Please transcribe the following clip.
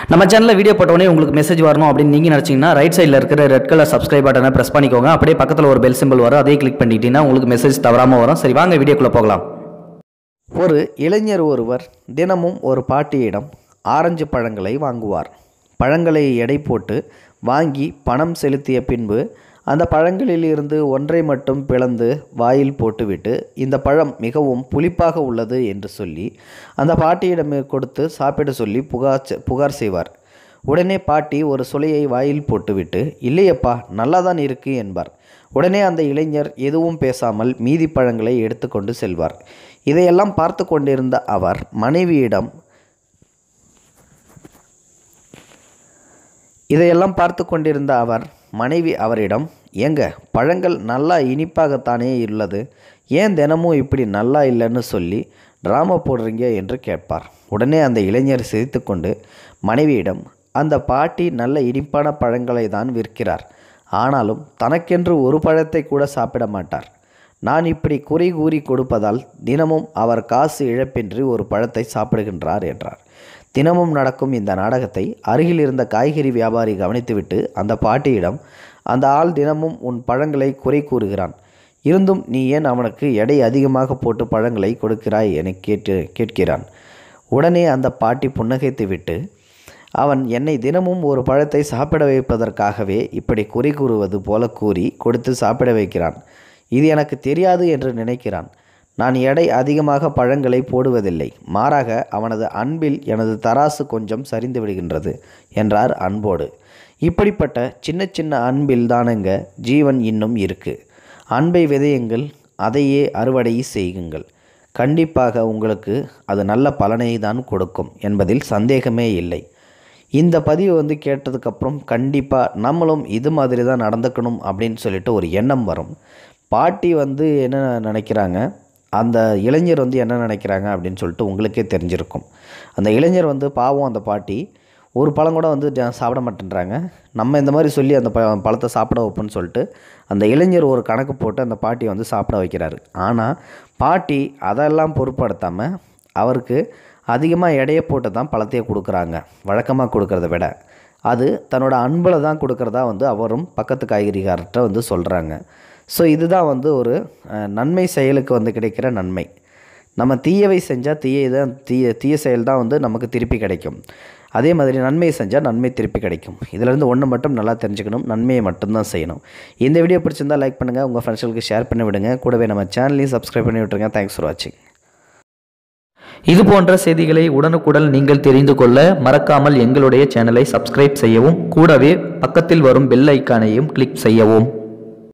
நம்ம சேனலில் வீடியோ போட்டோடனே உங்களுக்கு மெசேஜ் வரணும் அப்படின்னு நீங்கள் நினச்சிங்கன்னா ரைட் சைடில் இருக்கிற ரெட் கலர் சப்ஸ்கிரைப் பட்டனை ப்ரெஸ் பண்ணிக்கோங்க அப்படியே பக்கத்தில் ஒரு பெல் சிம்பிள் வரும் அதையும் கிளிக் பண்ணிக்கிட்டீங்கன்னா உங்களுக்கு மெசேஜ் தவறாமல் வரும் சரி வாங்க வீடியோக்குள்ளே போகலாம் ஒரு இளைஞர் ஒருவர் தினமும் ஒரு பாட்டியிடம் ஆரஞ்சு பழங்களை வாங்குவார் பழங்களை எடை போட்டு வாங்கி பணம் செலுத்திய பின்பு அந்த பழங்களில் இருந்து ஒன்றை மட்டும் பிளந்து வாயில் போட்டுவிட்டு இந்த பழம் மிகவும் புளிப்பாக உள்ளது என்று சொல்லி அந்த பாட்டியிடம் கொடுத்து சாப்பிட சொல்லி புகார் செ- புகார் செய்வார் உடனே பாட்டி ஒரு சுளையை வாயில் போட்டுவிட்டு இல்லையப்பா நல்லா தான் இருக்கு என்பார் உடனே அந்த இளைஞர் எதுவும் பேசாமல் மீதி பழங்களை எடுத்துக்கொண்டு செல்வார் இதையெல்லாம் பார்த்து கொண்டிருந்த அவர் மனைவியிடம் இதையெல்லாம் பார்த்து கொண்டிருந்த அவர் மனைவி அவரிடம் ஏங்க பழங்கள் நல்லா இனிப்பாகத்தானே உள்ளது ஏன் தினமும் இப்படி நல்லா இல்லைன்னு சொல்லி ட்ராமா போடுறீங்க என்று கேட்பார் உடனே அந்த இளைஞர் சிரித்துக்கொண்டு மனைவியிடம் அந்த பாட்டி நல்ல இனிப்பான பழங்களை தான் விற்கிறார் ஆனாலும் தனக்கென்று ஒரு பழத்தை கூட சாப்பிட மாட்டார் நான் இப்படி குறை கூறி கொடுப்பதால் தினமும் அவர் காசு இழப்பின்றி ஒரு பழத்தை சாப்பிடுகின்றார் என்றார் தினமும் நடக்கும் இந்த நாடகத்தை அருகில் இருந்த காய்கறி வியாபாரி கவனித்துவிட்டு அந்த பாட்டியிடம் அந்த ஆள் தினமும் உன் பழங்களை குறை கூறுகிறான் இருந்தும் நீ ஏன் அவனுக்கு எடை அதிகமாக போட்டு பழங்களை கொடுக்கிறாய் என கேட்டு கேட்கிறான் உடனே அந்த பாட்டி புன்னகைத்து விட்டு அவன் என்னை தினமும் ஒரு பழத்தை சாப்பிட வைப்பதற்காகவே இப்படி குறி கூறுவது போல கூறி கொடுத்து சாப்பிட வைக்கிறான் இது எனக்கு தெரியாது என்று நினைக்கிறான் நான் எடை அதிகமாக பழங்களை போடுவதில்லை மாறாக அவனது அன்பில் எனது தராசு கொஞ்சம் சரிந்து விடுகின்றது என்றார் அன்போடு இப்படிப்பட்ட சின்ன சின்ன அன்பில் தானுங்க ஜீவன் இன்னும் இருக்கு அன்பை விதையுங்கள் அதையே அறுவடை செய்யுங்கள் கண்டிப்பாக உங்களுக்கு அது நல்ல பலனை தான் கொடுக்கும் என்பதில் சந்தேகமே இல்லை இந்த பதிவை வந்து கேட்டதுக்கப்புறம் கண்டிப்பாக நம்மளும் இது மாதிரி தான் நடந்துக்கணும் அப்படின்னு சொல்லிட்டு ஒரு எண்ணம் வரும் பாட்டி வந்து என்ன நினைக்கிறாங்க அந்த இளைஞர் வந்து என்ன நினைக்கிறாங்க அப்படின்னு சொல்லிட்டு உங்களுக்கே தெரிஞ்சிருக்கும் அந்த இளைஞர் வந்து பாவம் அந்த பாட்டி ஒரு பழம் கூட வந்து ஜ- சாப்பிட மாட்டேன்றாங்க நம்ம இந்த மாதிரி சொல்லி அந்த ப பழத்தை சாப்பிட வைப்போம்னு சொல்லிட்டு அந்த இளைஞர் ஒரு கணக்கு போட்டு அந்த பாட்டியை வந்து சாப்பிட வைக்கிறாரு ஆனால் பாட்டி அதெல்லாம் பொருட்படுத்தாமல் அவருக்கு அதிகமாக எடையை போட்டு தான் பழத்தையே கொடுக்குறாங்க வழக்கமாக கொடுக்கறத விட அது தன்னோட அன்பில் தான் கொடுக்கறதா வந்து அவரும் பக்கத்து காய்கறிக்காரர்கிட்ட வந்து சொல்கிறாங்க ஸோ இதுதான் வந்து ஒரு அஹ், நன்மை செயலுக்கு வந்து கிடைக்கிற நன்மை நம்ம தீயவை செஞ்சால் தீய தான் தீய தீய செயல் தான் வந்து நமக்கு திருப்பி கிடைக்கும் அதே மாதிரி நன்மை செஞ்சால் நன்மை திருப்பி கிடைக்கும் இதிலேருந்து ஒன்று மட்டும் நல்லா தெரிஞ்சுக்கணும் நன்மையை மட்டும்தான் செய்யணும் இந்த வீடியோ பிடிச்சிருந்தா லைக் பண்ணுங்கள் உங்கள் ஃப்ரெண்ட்ஸ்களுக்கு ஷேர் பண்ணி விடுங்க கூடவே நம்ம சேனலையும் சப்ஸ்கிரைப் பண்ணி விட்டுருங்க தேங்க்ஸ் ஃபார் வாட்சிங் இது போன்ற செய்திகளை உடனுக்குடன் நீங்கள் தெரிந்து கொள்ள மறக்காமல் எங்களுடைய சேனலை சப்ஸ்கிரைப் செய்யவும் கூடவே பக்கத்தில் வரும் பெல் ஐக்கானையும் கிளிக் செய்யவும்